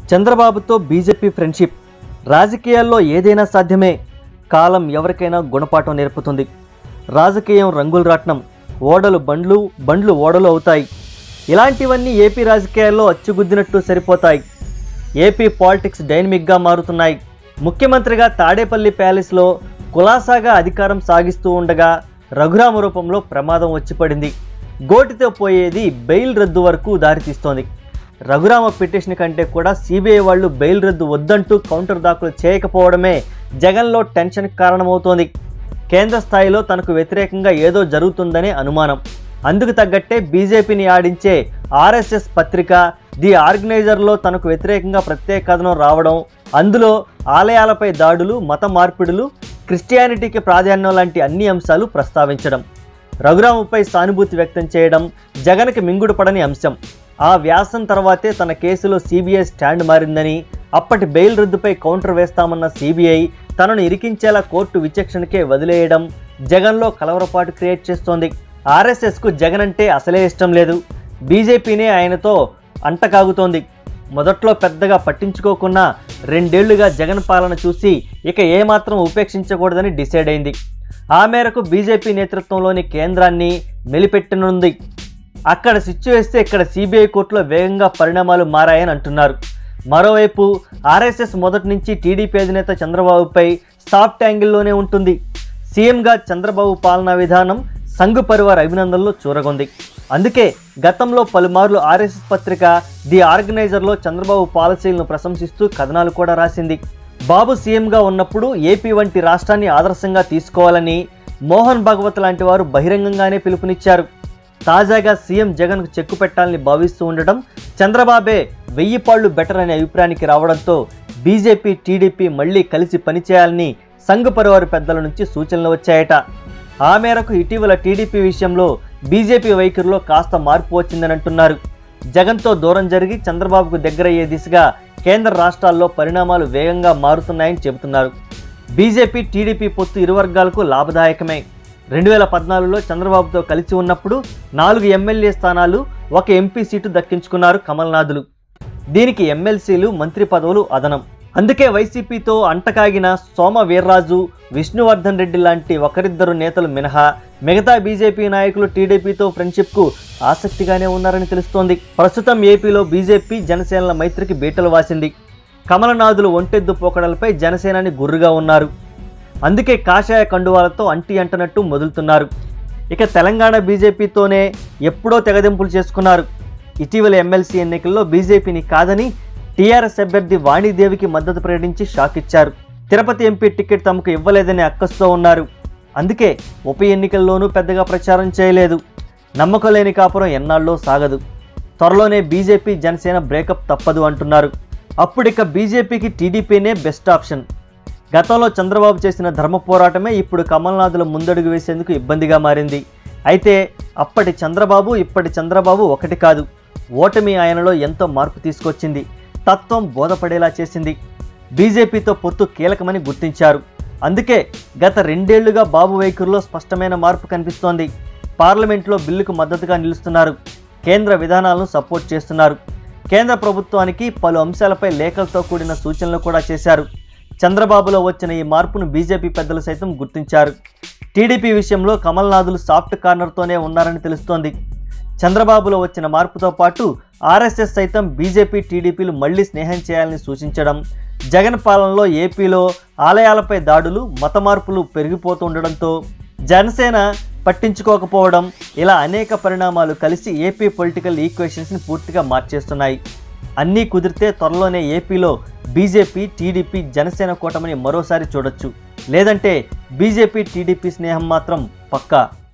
చంద్రబాబుతో BJP friendship రాజకీయాల్లో ఏదైనా సాధ్యమే కాలం ఎవరికైనా గుణపాఠం నేర్పుతుంది రాజకీయం రంగుల రాట్నం ఓడలు బండ్లు బండ్లు ఓడలు అవుతాయి ఇలాంటివన్నీ ఏపీ రాజకీయాల్లో అచ్చుగుద్దినట్టు సరిపోతాయి ఏపీ పాలిటిక్స్ డైనమిక్గా మారుతున్నాయి ముఖ్యమంత్రిగా తాడేపల్లి ప్యాలెస్లో కులాసాగా అధికారం సాగిస్తూ ఉండగా రఘురామ రూపంలో ప్రమాదం వచ్చి పడింది గోటితో పోయేది బెయిల్ రద్దు వరకు దారితీస్తోంది రఘురామ పిటిషన్ కంటే కూడా సిబిఐ వాళ్ళు బెయిల్ రద్దు వద్దంటూ కౌంటర్ దాఖలు చేయకపోవడమే జగన్లో టెన్షన్కి కారణమవుతోంది కేంద్ర స్థాయిలో తనకు వ్యతిరేకంగా ఏదో జరుగుతుందనే అనుమానం అందుకు తగ్గట్టే బీజేపీని ఆడించే ఆర్ఎస్ఎస్ పత్రిక ది ఆర్గనైజర్లో తనకు వ్యతిరేకంగా ప్రత్యేక కథనం రావడం అందులో ఆలయాలపై దాడులు మత మార్పిడులు క్రిస్టియానిటీకి ప్రాధాన్యం లాంటి అన్ని అంశాలు ప్రస్తావించడం రఘురాముపై సానుభూతి వ్యక్తం చేయడం జగన్కి మింగుడు పడని అంశం ఆ వ్యాసం తర్వాతే తన కేసులో సిబిఐ స్టాండ్ మారిందని అప్పటి బెయిల్ రద్దుపై కౌంటర్ వేస్తామన్న సిబిఐ తనను ఇరికించేలా కోర్టు విచక్షణకే వదిలేయడం జగన్లో కలవరపాటు క్రియేట్ చేస్తోంది ఆర్ఎస్ఎస్కు జగన్ అంటే అసలే ఇష్టం లేదు బీజేపీనే ఆయనతో అంటకాగుతోంది మొదట్లో పెద్దగా పట్టించుకోకున్నా రెండేళ్లుగా జగన్ పాలన చూసి ఇక ఏమాత్రం ఉపేక్షించకూడదని డిసైడ్ అయింది ఆ మేరకు బీజేపీ నేతృత్వంలోని కేంద్రాన్ని మెలిపెట్టనుంది అక్కడ స్విచ్ వేస్తే ఇక్కడ సిబిఐ కోర్టులో వేగంగా పరిణామాలు మారాయని అంటున్నారు మరోవైపు ఆర్ఎస్ఎస్ మొదటి నుంచి టీడీపీ అధినేత చంద్రబాబుపై సాఫ్ట్ యాంగిల్లోనే ఉంటుంది సీఎంగా చంద్రబాబు పాలనా విధానం సంఘ్ పరివార్ అభినందనలో చూరగొంది అందుకే గతంలో పలుమార్లు ఆర్ఎస్ఎస్ పత్రిక ది ఆర్గనైజర్లో చంద్రబాబు పాలసీలను ప్రశంసిస్తూ కథనాలు కూడా రాసింది బాబు సీఎంగా ఉన్నప్పుడు ఏపీ వంటి రాష్ట్రాన్ని ఆదర్శంగా తీసుకోవాలని మోహన్ భాగవత్ లాంటి వారు బహిరంగంగానే పిలుపునిచ్చారు తాజాగా సీఎం జగన్కు చెక్కు పెట్టాలని భావిస్తూ ఉండడం చంద్రబాబే వెయ్యి పాళ్ళు బెటర్ అనే అభిప్రాయానికి రావడంతో బీజేపీ టీడీపీ మళ్ళీ కలిసి పనిచేయాలని సంఘ పరివారు పెద్దల నుంచి సూచనలు వచ్చాయట ఆ మేరకు ఇటీవల టీడీపీ విషయంలో బీజేపీ వైఖరిలో కాస్త మార్పు వచ్చిందని అంటున్నారు జగన్తో దూరం జరిగి చంద్రబాబుకు దగ్గరయ్యే దిశగా కేంద్ర రాష్ట్రాల్లో పరిణామాలు వేగంగా మారుతున్నాయని చెబుతున్నారు బీజేపీ టీడీపీ పొత్తు ఇరు వర్గాలకు లాభదాయకమే రెండు వేల పద్నాలుగులో చంద్రబాబుతో కలిసి ఉన్నప్పుడు నాలుగు ఎమ్మెల్యే స్థానాలు ఒక ఎంపీ సీటు దక్కించుకున్నారు కమల్నాథులు దీనికి ఎమ్మెల్సీలు మంత్రి పదవులు అదనం అందుకే వైసీపీతో అంటకాగిన సోమ వీర్రాజు విష్ణువర్ధన్ రెడ్డి లాంటి ఒకరిద్దరు నేతలు మినహా మిగతా బీజేపీ నాయకులు టీడీపీతో ఫ్రెండ్షిప్కు ఆసక్తిగానే ఉన్నారని తెలుస్తోంది ప్రస్తుతం ఏపీలో బీజేపీ జనసేనల మైత్రికి బీటలు వాసింది కమలనాథులు ఒంటెద్దు పోకడలపై జనసేనాని గుర్రుగా ఉన్నారు అందుకే కాషాయ కండువాలతో అంటి అంటనట్టు మొదలుతున్నారు ఇక తెలంగాణ బీజేపీతోనే ఎప్పుడో తెగదెంపులు చేసుకున్నారు ఇటీవల ఎమ్మెల్సీ ఎన్నికల్లో బీజేపీని కాదని టీఆర్ఎస్ అభ్యర్థి వాణిదేవికి మద్దతు ప్రకటించి షాక్ ఇచ్చారు తిరుపతి ఎంపీ టికెట్ తమకు ఇవ్వలేదని అక్కస్తో ఉన్నారు అందుకే ఉప ఎన్నికల్లోనూ పెద్దగా ప్రచారం చేయలేదు నమ్మకం లేని కాపురం ఎన్నాళ్ళలో సాగదు త్వరలోనే బీజేపీ జనసేన బ్రేకప్ తప్పదు అంటున్నారు అప్పుడిక బీజేపీకి టీడీపీనే బెస్ట్ ఆప్షన్ గతంలో చంద్రబాబు చేసిన ధర్మ పోరాటమే ఇప్పుడు కమల్నాథుల ముందడుగు వేసేందుకు ఇబ్బందిగా మారింది అయితే అప్పటి చంద్రబాబు ఇప్పటి చంద్రబాబు ఒకటి కాదు ఓటమి ఆయనలో ఎంతో మార్పు తీసుకొచ్చింది తత్వం బోధపడేలా చేసింది బీజేపీతో పొత్తు కీలకమని గుర్తించారు అందుకే గత రెండేళ్లుగా బాబు వైఖరిలో స్పష్టమైన మార్పు కనిపిస్తోంది పార్లమెంట్లో బిల్లుకు మద్దతుగా నిలుస్తున్నారు కేంద్ర విధానాలను సపోర్ట్ చేస్తున్నారు కేంద్ర ప్రభుత్వానికి పలు అంశాలపై లేఖలతో కూడిన సూచనలు కూడా చేశారు చంద్రబాబులో వచ్చిన ఈ మార్పును బీజేపీ పెద్దలు సైతం గుర్తించారు టీడీపీ విషయంలో కమల్నాథులు సాఫ్ట్ కార్నర్తోనే ఉన్నారని తెలుస్తోంది చంద్రబాబులో వచ్చిన మార్పుతో పాటు ఆర్ఎస్ఎస్ సైతం బీజేపీ టీడీపీలు మళ్లీ స్నేహం చేయాలని సూచించడం జగన్ పాలనలో ఏపీలో ఆలయాలపై దాడులు మత మార్పులు పెరిగిపోతుండడంతో జనసేన పట్టించుకోకపోవడం ఇలా అనేక పరిణామాలు కలిసి ఏపీ పొలిటికల్ ఈక్వేషన్స్ని పూర్తిగా మార్చేస్తున్నాయి అన్నీ కుదిరితే త్వరలోనే ఏపీలో బీజేపీ టీడీపీ జనసేన కూటమిని మరోసారి చూడొచ్చు లేదంటే బీజేపీ టీడీపీ స్నేహం మాత్రం పక్కా